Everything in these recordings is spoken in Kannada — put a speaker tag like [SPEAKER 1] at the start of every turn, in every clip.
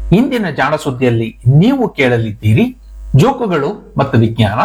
[SPEAKER 1] ಇಂದಿನ ಜಾಣ ಸುದ್ದಿಯಲ್ಲಿ ನೀವು ಕೇಳಲಿದ್ದೀರಿ ಜೋಕುಗಳು ಮತ್ತು ವಿಜ್ಞಾನ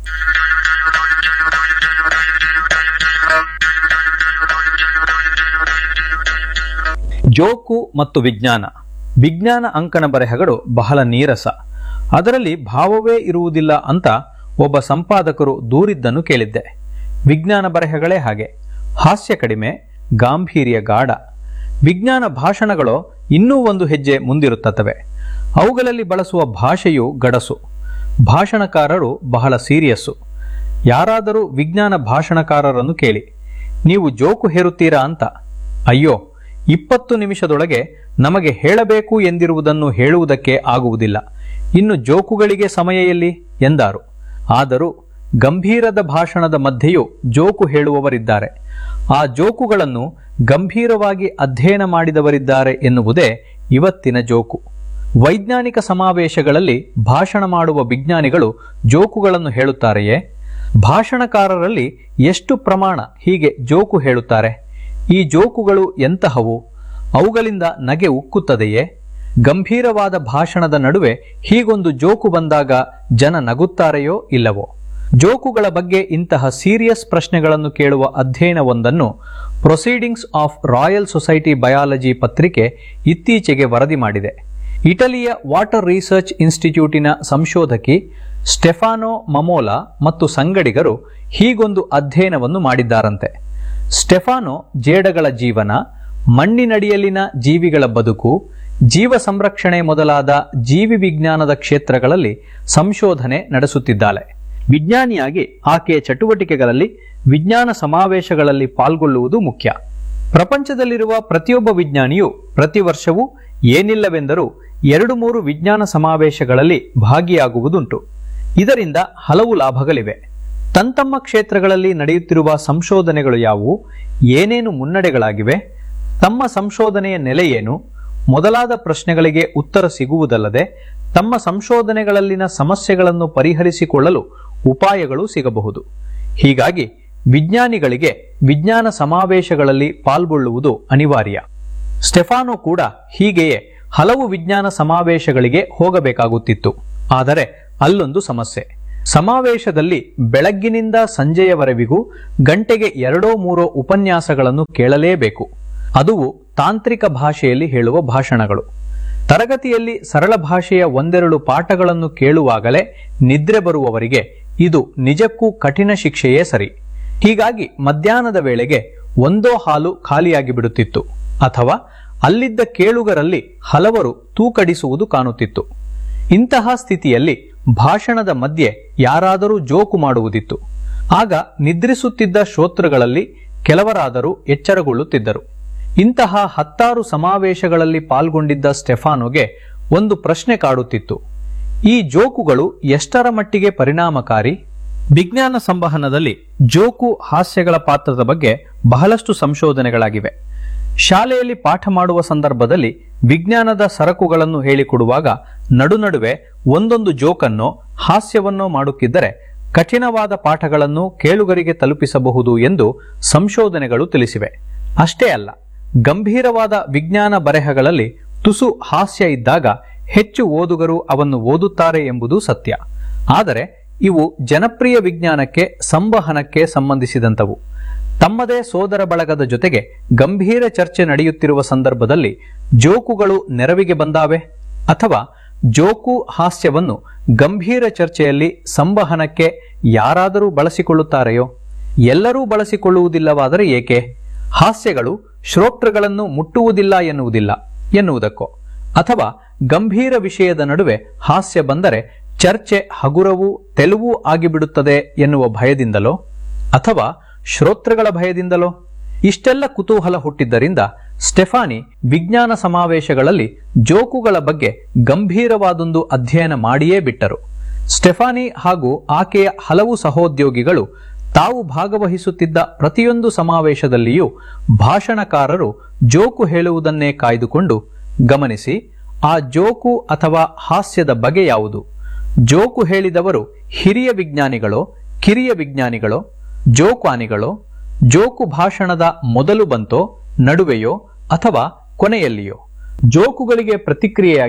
[SPEAKER 2] ಜೋಕು ಮತ್ತು ವಿಜ್ಞಾನ ವಿಜ್ಞಾನ ಅಂಕಣ ಬರೆಹಗಳು ಬಹಳ ನೀರಸ ಅದರಲ್ಲಿ ಭಾವವೇ ಇರುವುದಿಲ್ಲ ಅಂತ ಒಬ್ಬ ಸಂಪಾದಕರು ದೂರಿದ್ದನ್ನು ಕೇಳಿದ್ದೆ ವಿಜ್ಞಾನ ಬರೆಹಗಳೇ ಹಾಗೆ ಹಾಸ್ಯ ಕಡಿಮೆ ಗಾಂಭೀರ್ಯ ಗಾಢ ವಿಜ್ಞಾನ ಭಾಷಣಗಳು ಇನ್ನೂ ಒಂದು ಹೆಜ್ಜೆ ಮುಂದಿರುತ್ತವೆ ಅವುಗಳಲ್ಲಿ ಬಳಸುವ ಭಾಷೆಯು ಗಡಸು ಭಾಷಣಕಾರರು ಬಹಳ ಸೀರಿಯಸ್ಸು ಯಾರಾದರೂ ವಿಜ್ಞಾನ ಭಾಷಣಕಾರರನ್ನು ಕೇಳಿ ನೀವು ಜೋಕು ಹೇರುತ್ತೀರಾ ಅಂತ ಅಯ್ಯೋ ಇಪ್ಪತ್ತು ನಿಮಿಷದೊಳಗೆ ನಮಗೆ ಹೇಳಬೇಕು ಎಂದಿರುವುದನ್ನು ಹೇಳುವುದಕ್ಕೆ ಆಗುವುದಿಲ್ಲ ಇನ್ನು ಜೋಕುಗಳಿಗೆ ಸಮಯ ಎಲ್ಲಿ ಎಂದಾರು ಆದರೂ ಗಂಭೀರದ ಭಾಷಣದ ಮಧ್ಯೆಯೂ ಜೋಕು ಹೇಳುವವರಿದ್ದಾರೆ ಆ ಜೋಕುಗಳನ್ನು ಗಂಭೀರವಾಗಿ ಅಧ್ಯಯನ ಮಾಡಿದವರಿದ್ದಾರೆ ಎನ್ನುವುದೇ ಇವತ್ತಿನ ಜೋಕು ವೈಜ್ಞಾನಿಕ ಸಮಾವೇಶಗಳಲ್ಲಿ ಭಾಷಣ ಮಾಡುವ ವಿಜ್ಞಾನಿಗಳು ಜೋಕುಗಳನ್ನು ಹೇಳುತ್ತಾರೆಯೇ ಭಾಷಣಕಾರರಲ್ಲಿ ಎಷ್ಟು ಪ್ರಮಾಣ ಹೀಗೆ ಜೋಕು ಹೇಳುತ್ತಾರೆ ಈ ಜೋಕುಗಳು ಎಂತಹವು ಅವುಗಳಿಂದ ನಗೆ ಉಕ್ಕುತ್ತದೆಯೇ ಗಂಭೀರವಾದ ಭಾಷಣದ ನಡುವೆ ಹೀಗೊಂದು ಜೋಕು ಬಂದಾಗ ಜನ ನಗುತ್ತಾರೆಯೋ ಇಲ್ಲವೋ ಜೋಕುಗಳ ಬಗ್ಗೆ ಇಂತಹ ಸೀರಿಯಸ್ ಪ್ರಶ್ನೆಗಳನ್ನು ಕೇಳುವ ಅಧ್ಯಯನವೊಂದನ್ನು Proceedings of Royal Society Biology ಪತ್ರಿಕೆ ಇತ್ತೀಚೆಗೆ ವರದಿ ಮಾಡಿದೆ ಇಟಲಿಯ ವಾಟರ್ ರಿಸರ್ಚ್ ಇನ್ಸ್ಟಿಟ್ಯೂಟಿನ ಸಂಶೋಧಕಿ ಸ್ಟೆಫಾನೋ ಮಮೋಲಾ ಮತ್ತು ಸಂಗಡಿಗರು ಹೀಗೊಂದು ಅಧ್ಯಯನವನ್ನು ಮಾಡಿದ್ದಾರಂತೆ ಸ್ಟೆಫಾನೋ ಜೇಡಗಳ ಜೀವನ ಮಣ್ಣಿನಡಿಯಲ್ಲಿನ ಜೀವಿಗಳ ಬದುಕು ಜೀವ ಸಂರಕ್ಷಣೆ ಮೊದಲಾದ ಜೀವಿ ವಿಜ್ಞಾನದ ಕ್ಷೇತ್ರಗಳಲ್ಲಿ ಸಂಶೋಧನೆ ನಡೆಸುತ್ತಿದ್ದಾಳೆ ವಿಜ್ಞಾನಿಯಾಗಿ ಆಕೆಯ ಚಟುವಟಿಕೆಗಳಲ್ಲಿ ವಿಜ್ಞಾನ ಸಮಾವೇಶಗಳಲ್ಲಿ ಪಾಲ್ಗೊಳ್ಳುವುದು ಮುಖ್ಯ ಪ್ರಪಂಚದಲ್ಲಿರುವ ಪ್ರತಿಯೊಬ್ಬ ವಿಜ್ಞಾನಿಯು ಪ್ರತಿ ವರ್ಷವೂ ಏನಿಲ್ಲವೆಂದರೂ ಎರಡು ಮೂರು ವಿಜ್ಞಾನ ಸಮಾವೇಶಗಳಲ್ಲಿ ಭಾಗಿಯಾಗುವುದುಂಟು ಇದರಿಂದ ಹಲವು ಲಾಭಗಳಿವೆ ತಂತಮ್ಮ ಕ್ಷೇತ್ರಗಳಲ್ಲಿ ನಡೆಯುತ್ತಿರುವ ಸಂಶೋಧನೆಗಳು ಯಾವುವು ಏನೇನು ಮುನ್ನಡೆಗಳಾಗಿವೆ ತಮ್ಮ ಸಂಶೋಧನೆಯ ನೆಲೆ ಏನು ಮೊದಲಾದ ಪ್ರಶ್ನೆಗಳಿಗೆ ಉತ್ತರ ಸಿಗುವುದಲ್ಲದೆ ತಮ್ಮ ಸಂಶೋಧನೆಗಳಲ್ಲಿನ ಸಮಸ್ಯೆಗಳನ್ನು ಪರಿಹರಿಸಿಕೊಳ್ಳಲು ಉಪಾಯಗಳು ಸಿಗಬಹುದು ಹೀಗಾಗಿ ವಿಜ್ಞಾನಿಗಳಿಗೆ ವಿಜ್ಞಾನ ಸಮಾವೇಶಗಳಲ್ಲಿ ಪಾಲ್ಗೊಳ್ಳುವುದು ಅನಿವಾರ್ಯ ಸ್ಟೆಫಾನೋ ಕೂಡ ಹೀಗೆಯೇ ಹಲವು ವಿಜ್ಞಾನ ಸಮಾವೇಶಗಳಿಗೆ ಹೋಗಬೇಕಾಗುತ್ತಿತ್ತು ಆದರೆ ಅಲ್ಲೊಂದು ಸಮಸ್ಯೆ ಸಮಾವೇಶದಲ್ಲಿ ಬೆಳಗ್ಗಿನಿಂದ ಸಂಜೆಯವರೆವಿಗೂ ಗಂಟೆಗೆ ಎರಡೋ ಮೂರೋ ಉಪನ್ಯಾಸಗಳನ್ನು ಕೇಳಲೇಬೇಕು ಅದುವು ತಾಂತ್ರಿಕ ಭಾಷೆಯಲ್ಲಿ ಹೇಳುವ ಭಾಷಣಗಳು ತರಗತಿಯಲ್ಲಿ ಸರಳ ಭಾಷೆಯ ಒಂದೆರಡು ಪಾಠಗಳನ್ನು ಕೇಳುವಾಗಲೇ ನಿದ್ರೆ ಬರುವವರಿಗೆ ಇದು ನಿಜಕ್ಕೂ ಕಠಿಣ ಶಿಕ್ಷೆಯೇ ಸರಿ ಹೀಗಾಗಿ ಮಧ್ಯಾಹ್ನದ ವೇಳೆಗೆ ಒಂದೋ ಹಾಲು ಖಾಲಿಯಾಗಿ ಬಿಡುತ್ತಿತ್ತು ಅಥವಾ ಅಲ್ಲಿದ್ದ ಕೇಳುಗರಲ್ಲಿ ಹಲವರು ತೂಕಡಿಸುವುದು ಕಾಣುತ್ತಿತ್ತು ಇಂತಹ ಸ್ಥಿತಿಯಲ್ಲಿ ಭಾಷಣದ ಮಧ್ಯೆ ಯಾರಾದರೂ ಜೋಕು ಮಾಡುವುದಿತ್ತು ಆಗ ನಿದ್ರಿಸುತ್ತಿದ್ದ ಶ್ರೋತೃಗಳಲ್ಲಿ ಕೆಲವರಾದರೂ ಎಚ್ಚರಗೊಳ್ಳುತ್ತಿದ್ದರು ಇಂತಹ ಹತ್ತಾರು ಸಮಾವೇಶಗಳಲ್ಲಿ ಪಾಲ್ಗೊಂಡಿದ್ದ ಸ್ಟೆಫಾನೋಗೆ ಒಂದು ಪ್ರಶ್ನೆ ಕಾಡುತ್ತಿತ್ತು ಈ ಜೋಕುಗಳು ಎಷ್ಟರ ಮಟ್ಟಿಗೆ ಪರಿಣಾಮಕಾರಿ ವಿಜ್ಞಾನ ಸಂವಹನದಲ್ಲಿ ಜೋಕು ಹಾಸ್ಯಗಳ ಪಾತ್ರದ ಬಗ್ಗೆ ಬಹಳಷ್ಟು ಸಂಶೋಧನೆಗಳಾಗಿವೆ ಶಾಲೆಯಲ್ಲಿ ಪಾಠ ಮಾಡುವ ಸಂದರ್ಭದಲ್ಲಿ ವಿಜ್ಞಾನದ ಸರಕುಗಳನ್ನು ಹೇಳಿಕೊಡುವಾಗ ನಡುನಡುವೆ ಒಂದೊಂದು ಜೋಕನ್ನೋ ಹಾಸ್ಯವನ್ನೋ ಮಾಡುತ್ತಿದ್ದರೆ ಕಠಿಣವಾದ ಪಾಠಗಳನ್ನು ಕೇಳುಗರಿಗೆ ತಲುಪಿಸಬಹುದು ಎಂದು ಸಂಶೋಧನೆಗಳು ತಿಳಿಸಿವೆ ಅಷ್ಟೇ ಅಲ್ಲ ಗಂಭೀರವಾದ ವಿಜ್ಞಾನ ಬರೆಹಗಳಲ್ಲಿ ತುಸು ಹಾಸ್ಯ ಇದ್ದಾಗ ಹೆಚ್ಚು ಓದುಗರು ಅವನ್ನು ಓದುತ್ತಾರೆ ಎಂಬುದು ಸತ್ಯ ಆದರೆ ಇವು ಜನಪ್ರಿಯ ವಿಜ್ಞಾನಕ್ಕೆ ಸಂವಹನಕ್ಕೆ ಸಂಬಂಧಿಸಿದಂತವು ತಮ್ಮದೇ ಸೋದರ ಬಳಗದ ಜೊತೆಗೆ ಗಂಭೀರ ಚರ್ಚೆ ನಡೆಯುತ್ತಿರುವ ಸಂದರ್ಭದಲ್ಲಿ ಜೋಕುಗಳು ನೆರವಿಗೆ ಬಂದಾವೆ ಅಥವಾ ಜೋಕು ಹಾಸ್ಯವನ್ನು ಗಂಭೀರ ಚರ್ಚೆಯಲ್ಲಿ ಸಂವಹನಕ್ಕೆ ಯಾರಾದರೂ ಬಳಸಿಕೊಳ್ಳುತ್ತಾರೆಯೋ ಎಲ್ಲರೂ ಬಳಸಿಕೊಳ್ಳುವುದಿಲ್ಲವಾದರೆ ಏಕೆ ಹಾಸ್ಯಗಳು ಶ್ರೋತೃಗಳನ್ನು ಮುಟ್ಟುವುದಿಲ್ಲ ಎನ್ನುವುದಿಲ್ಲ ಎನ್ನುವುದಕ್ಕೋ ಅಥವಾ ಗಂಭೀರ ವಿಷಯದ ನಡುವೆ ಹಾಸ್ಯ ಬಂದರೆ ಚರ್ಚೆ ಹಗುರವೂ ತೆಲುವು ಆಗಿಬಿಡುತ್ತದೆ ಎನ್ನುವ ಭಯದಿಂದಲೋ ಅಥವಾ ಶ್ರೋತೃಗಳ ಭಯದಿಂದಲೋ ಇಷ್ಟೆಲ್ಲ ಕುತೂಹಲ ಹುಟ್ಟಿದ್ದರಿಂದ ಸ್ಟೆಫಾನಿ ವಿಜ್ಞಾನ ಸಮಾವೇಶಗಳಲ್ಲಿ ಜೋಕುಗಳ ಬಗ್ಗೆ ಗಂಭೀರವಾದೊಂದು ಅಧ್ಯಯನ ಮಾಡಿಯೇ ಬಿಟ್ಟರು ಸ್ಟೆಫಾನಿ ಹಾಗೂ ಆಕೆಯ ಹಲವು ಸಹೋದ್ಯೋಗಿಗಳು ತಾವು ಭಾಗವಹಿಸುತ್ತಿದ್ದ ಪ್ರತಿಯೊಂದು ಸಮಾವೇಶದಲ್ಲಿಯೂ ಭಾಷಣಕಾರರು ಜೋಕು ಹೇಳುವುದನ್ನೇ ಕಾಯ್ದುಕೊಂಡು ಗಮನಿಸಿ ಆ ಜೋಕು ಅಥವಾ ಹಾಸ್ಯದ ಬಗೆ ಯಾವುದು ಜೋಕು ಹೇಳಿದವರು ಹಿರಿಯ ವಿಜ್ಞಾನಿಗಳೋ ಕಿರಿಯ ವಿಜ್ಞಾನಿಗಳೋ ಜೋಕ್ವಾನಿಗಳೋ ಜೋಕು ಭಾಷಣದ ಮೊದಲು ಬಂತೋ ನಡುವೆಯೋ ಅಥವಾ ಕೊನೆಯಲ್ಲಿಯೋ ಜೋಕುಗಳಿಗೆ ಪ್ರತಿಕ್ರಿಯೆಯಾಗಿ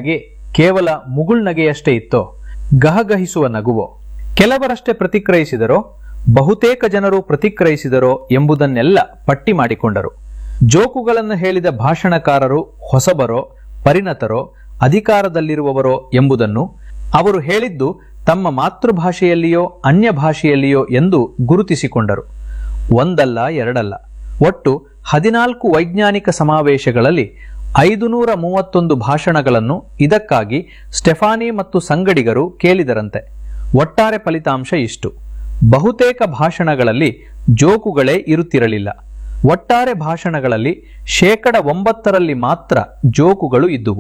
[SPEAKER 2] ಕೇವಲ ಮುಗುಳ್ನಗೆಯಷ್ಟೇ ಇತ್ತೋ ಗಹಗಹಿಸುವ ನಗುವೋ ಕೆಲವರಷ್ಟೇ ಪ್ರತಿಕ್ರಿಯಿಸಿದರೋ ಬಹುತೇಕ ಜನರು ಪ್ರತಿಕ್ರಿಯಿಸಿದರೋ ಎಂಬುದನ್ನೆಲ್ಲ ಪಟ್ಟಿ ಮಾಡಿಕೊಂಡರು ಜೋಕುಗಳನ್ನು ಹೇಳಿದ ಭಾಷಣಕಾರರು ಹೊಸಬರೋ ಪರಿಣತರೋ ಅಧಿಕಾರದಲ್ಲಿರುವವರೋ ಎಂಬುದನ್ನು ಅವರು ಹೇಳಿದ್ದು ತಮ್ಮ ಮಾತೃಭಾಷೆಯಲ್ಲಿಯೋ ಅನ್ಯ ಭಾಷೆಯಲ್ಲಿಯೋ ಎಂದು ಗುರುತಿಸಿಕೊಂಡರು ಒಂದಲ್ಲ ಎರಡಲ್ಲ ಒಟ್ಟು ಹದಿನಾಲ್ಕು ವೈಜ್ಞಾನಿಕ ಸಮಾವೇಶಗಳಲ್ಲಿ ಐದುನೂರ ಮೂವತ್ತೊಂದು ಭಾಷಣಗಳನ್ನು ಇದಕ್ಕಾಗಿ ಸ್ಟೆಫಾನಿ ಮತ್ತು ಸಂಗಡಿಗರು ಕೇಳಿದರಂತೆ ಒಟ್ಟಾರೆ ಫಲಿತಾಂಶ ಇಷ್ಟು ಬಹುತೇಕ ಭಾಷಣಗಳಲ್ಲಿ ಜೋಕುಗಳೇ ಇರುತ್ತಿರಲಿಲ್ಲ ಒಟ್ಟಾರೆ ಭಾಷಣಗಳಲ್ಲಿ ಶೇಕಡ ಒಂಬತ್ತರಲ್ಲಿ ಮಾತ್ರ ಜೋಕುಗಳು ಇದ್ದುವು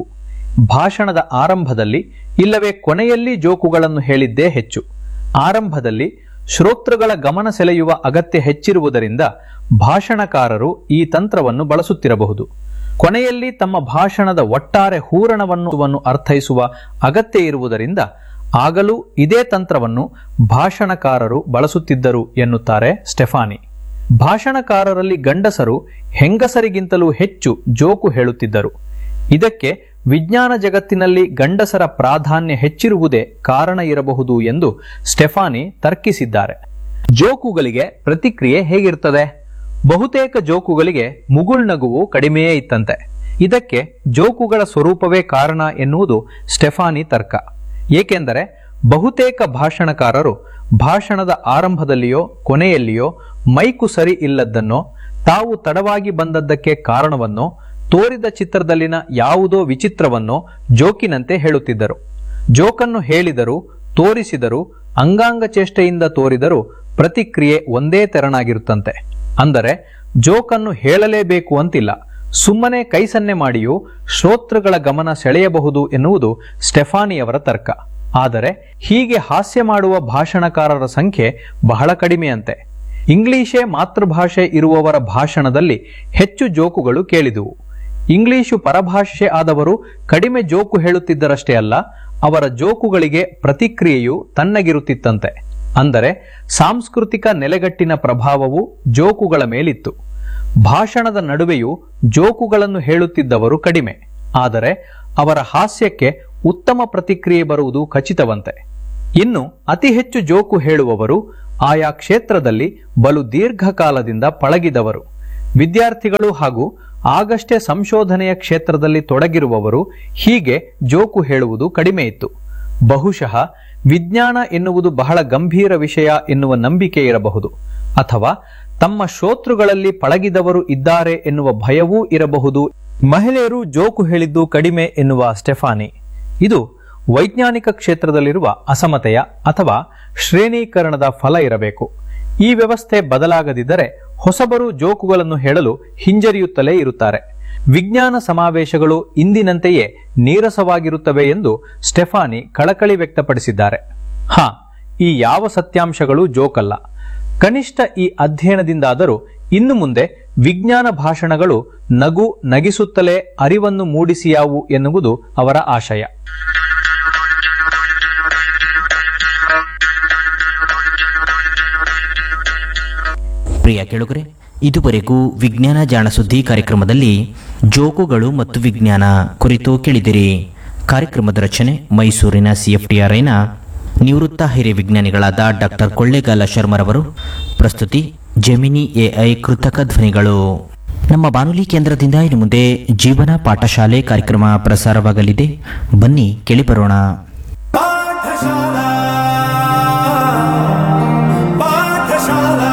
[SPEAKER 2] ಭಾಷಣದ ಆರಂಭದಲ್ಲಿ ಇಲ್ಲವೇ ಕೊನೆಯಲ್ಲಿ ಜೋಕುಗಳನ್ನು ಹೇಳಿದ್ದೇ ಹೆಚ್ಚು ಆರಂಭದಲ್ಲಿ ಶ್ರೋತೃಗಳ ಗಮನ ಸೆಳೆಯುವ ಅಗತ್ಯ ಹೆಚ್ಚಿರುವುದರಿಂದ ಭಾಷಣಕಾರರು ಈ ತಂತ್ರವನ್ನು ಬಳಸುತ್ತಿರಬಹುದು ಕೊನೆಯಲ್ಲಿ ತಮ್ಮ ಭಾಷಣದ ಒಟ್ಟಾರೆ ಹೂರಣವನ್ನು ಅರ್ಥೈಸುವ ಅಗತ್ಯ ಇರುವುದರಿಂದ ಆಗಲೂ ಇದೇ ತಂತ್ರವನ್ನು ಭಾಷಣಕಾರರು ಬಳಸುತ್ತಿದ್ದರು ಎನ್ನುತ್ತಾರೆ ಸ್ಟೆಫಾನಿ ಭಾಷಣಕಾರರಲ್ಲಿ ಗಂಡಸರು ಹೆಂಗಸರಿಗಿಂತಲೂ ಹೆಚ್ಚು ಜೋಕು ಹೇಳುತ್ತಿದ್ದರು ಇದಕ್ಕೆ ವಿಜ್ಞಾನ ಜಗತ್ತಿನಲ್ಲಿ ಗಂಡಸರ ಪ್ರಾಧಾನ್ಯ ಹೆಚ್ಚಿರುವುದೇ ಕಾರಣ ಇರಬಹುದು ಎಂದು ಸ್ಟೆಫಾನಿ ತರ್ಕಿಸಿದ್ದಾರೆ ಜೋಕುಗಳಿಗೆ ಪ್ರತಿಕ್ರಿಯೆ ಹೇಗಿರ್ತದೆ ಬಹುತೇಕ ಜೋಕುಗಳಿಗೆ ಮುಗುಳ್ನಗುವು ಕಡಿಮೆಯೇ ಇತ್ತಂತೆ ಇದಕ್ಕೆ ಜೋಕುಗಳ ಸ್ವರೂಪವೇ ಕಾರಣ ಎನ್ನುವುದು ಸ್ಟೆಫಾನಿ ತರ್ಕ ಏಕೆಂದರೆ ಬಹುತೇಕ ಭಾಷಣಕಾರರು ಭಾಷಣದ ಆರಂಭದಲ್ಲಿಯೋ ಕೊನೆಯಲ್ಲಿಯೋ ಮೈಕು ಸರಿ ಇಲ್ಲದ್ದನ್ನೋ ತಾವು ತಡವಾಗಿ ಬಂದದ್ದಕ್ಕೆ ಕಾರಣವನ್ನೋ ತೋರಿದ ಚಿತ್ರದಲ್ಲಿನ ಯಾವುದೋ ವಿಚಿತ್ರವನ್ನೋ ಜೋಕಿನಂತೆ ಹೇಳುತ್ತಿದ್ದರು ಜೋಕನ್ನು ಹೇಳಿದರು ತೋರಿಸಿದರು ಅಂಗಾಂಗ ಚೇಷ್ಟೆಯಿಂದ ತೋರಿದರೂ ಪ್ರತಿಕ್ರಿಯೆ ಒಂದೇ ತೆರನಾಗಿರುತ್ತಂತೆ ಅಂದರೆ ಜೋಕನ್ನು ಹೇಳಲೇಬೇಕು ಅಂತಿಲ್ಲ ಸುಮ್ಮನೆ ಕೈ ಸನ್ನೆ ಮಾಡಿಯೂ ಶ್ರೋತೃಗಳ ಗಮನ ಸೆಳೆಯಬಹುದು ಎನ್ನುವುದು ಸ್ಟೆಫಾನಿಯವರ ತರ್ಕ ಆದರೆ ಹೀಗೆ ಹಾಸ್ಯ ಮಾಡುವ ಭಾಷಣಕಾರರ ಸಂಖ್ಯೆ ಬಹಳ ಕಡಿಮೆಯಂತೆ ಇಂಗ್ಲಿಷೇ ಮಾತೃಭಾಷೆ ಇರುವವರ ಭಾಷಣದಲ್ಲಿ ಹೆಚ್ಚು ಜೋಕುಗಳು ಕೇಳಿದುವು ಇಂಗ್ಲಿಶು ಪರಭಾಷೆ ಆದವರು ಕಡಿಮೆ ಜೋಕು ಹೇಳುತ್ತಿದ್ದರಷ್ಟೇ ಅಲ್ಲ ಅವರ ಜೋಕುಗಳಿಗೆ ಪ್ರತಿಕ್ರಿಯೆಯು ತನ್ನಗಿರುತ್ತಿತ್ತಂತೆ ಅಂದರೆ ಸಾಂಸ್ಕೃತಿಕ ನೆಲೆಗಟ್ಟಿನ ಪ್ರಭಾವವು ಜೋಕುಗಳ ಮೇಲಿತ್ತು ಭಾಷಣದ ನಡುವೆಯೂ ಜೋಕುಗಳನ್ನು ಹೇಳುತ್ತಿದ್ದವರು ಕಡಿಮೆ ಆದರೆ ಅವರ ಹಾಸ್ಯಕ್ಕೆ ಉತ್ತಮ ಪ್ರತಿಕ್ರಿಯೆ ಬರುವುದು ಖಚಿತವಂತೆ ಇನ್ನು ಅತಿ ಹೆಚ್ಚು ಜೋಕು ಹೇಳುವವರು ಆಯಾ ಕ್ಷೇತ್ರದಲ್ಲಿ ಬಲು ದೀರ್ಘಕಾಲದಿಂದ ಪಳಗಿದವರು ವಿದ್ಯಾರ್ಥಿಗಳು ಹಾಗೂ ಆಗಷ್ಟೇ ಸಂಶೋಧನೆಯ ಕ್ಷೇತ್ರದಲ್ಲಿ ತೊಡಗಿರುವವರು ಹೀಗೆ ಜೋಕು ಹೇಳುವುದು ಕಡಿಮೆ ಇತ್ತು ಬಹುಶಃ ವಿಜ್ಞಾನ ಎನ್ನುವುದು ಬಹಳ ಗಂಭೀರ ವಿಷಯ ಎನ್ನುವ ನಂಬಿಕೆ ಇರಬಹುದು ಅಥವಾ ತಮ್ಮ ಶ್ರೋತೃಗಳಲ್ಲಿ ಪಳಗಿದವರು ಇದ್ದಾರೆ ಎನ್ನುವ ಭಯವೂ ಇರಬಹುದು ಮಹಿಳೆಯರು ಜೋಕು ಹೇಳಿದ್ದು ಕಡಿಮೆ ಎನ್ನುವ ಸ್ಟೆಫಾನಿ ಇದು ವೈಜ್ಞಾನಿಕ ಕ್ಷೇತ್ರದಲ್ಲಿರುವ ಅಸಮತೆಯ ಅಥವಾ ಶ್ರೇಣೀಕರಣದ ಫಲ ಇರಬೇಕು ಈ ವ್ಯವಸ್ಥೆ ಬದಲಾಗದಿದ್ದರೆ ಹೊಸಬರು ಜೋಕುಗಳನ್ನು ಹೇಳಲು ಹಿಂಜರಿಯುತ್ತಲೇ ಇರುತ್ತಾರೆ ವಿಜ್ಞಾನ ಸಮಾವೇಶಗಳು ಇಂದಿನಂತೆಯೇ ನೀರಸವಾಗಿರುತ್ತವೆ ಎಂದು ಸ್ಟೆಫಾನಿ ಕಳಕಳಿ ವ್ಯಕ್ತಪಡಿಸಿದ್ದಾರೆ ಹಾ ಈ ಯಾವ ಸತ್ಯಾಂಶಗಳು ಜೋಕಲ್ಲ ಕನಿಷ್ಠ ಈ ಅಧ್ಯಯನದಿಂದಾದರೂ ಇನ್ನು ಮುಂದೆ ವಿಜ್ಞಾನ ಭಾಷಣಗಳು ನಗು ನಗಿಸುತ್ತಲೇ ಅರಿವನ್ನು ಮೂಡಿಸಿಯಾವು ಎನ್ನುವುದು ಅವರ ಆಶಯ
[SPEAKER 3] ಪ್ರಿಯ ಕೇಳುಗರೆ ಇದುವರೆಗೂ ವಿಜ್ಞಾನ ಜಾಣ ಸುದ್ದಿ ಕಾರ್ಯಕ್ರಮದಲ್ಲಿ ಜೋಕುಗಳು ಮತ್ತು ವಿಜ್ಞಾನ ಕುರಿತು ಕೇಳಿದಿರಿ ಕಾರ್ಯಕ್ರಮದ ರಚನೆ ಮೈಸೂರಿನ ಸಿಎಫ್ಟಿಆರ್ಐನ ನಿವೃತ್ತ ಹಿರಿಯ ವಿಜ್ಞಾನಿಗಳಾದ ಡಾಕ್ಟರ್ ಕೊಳ್ಳೇಗಾಲ ಶರ್ಮರವರು ಪ್ರಸ್ತುತಿ ಜೆಮಿನಿ ಎಐ ಕೃತಕ ಧ್ವನಿಗಳು ನಮ್ಮ ಬಾನುಲಿ ಕೇಂದ್ರದಿಂದ ಇನ್ನು ಮುಂದೆ ಜೀವನ ಪಾಠಶಾಲೆ ಕಾರ್ಯಕ್ರಮ ಪ್ರಸಾರವಾಗಲಿದೆ ಬನ್ನಿ ಕೇಳಿಬರೋಣ
[SPEAKER 4] ಪಾಠಶಾಲಾ ಪಾಠಶಾಲಾ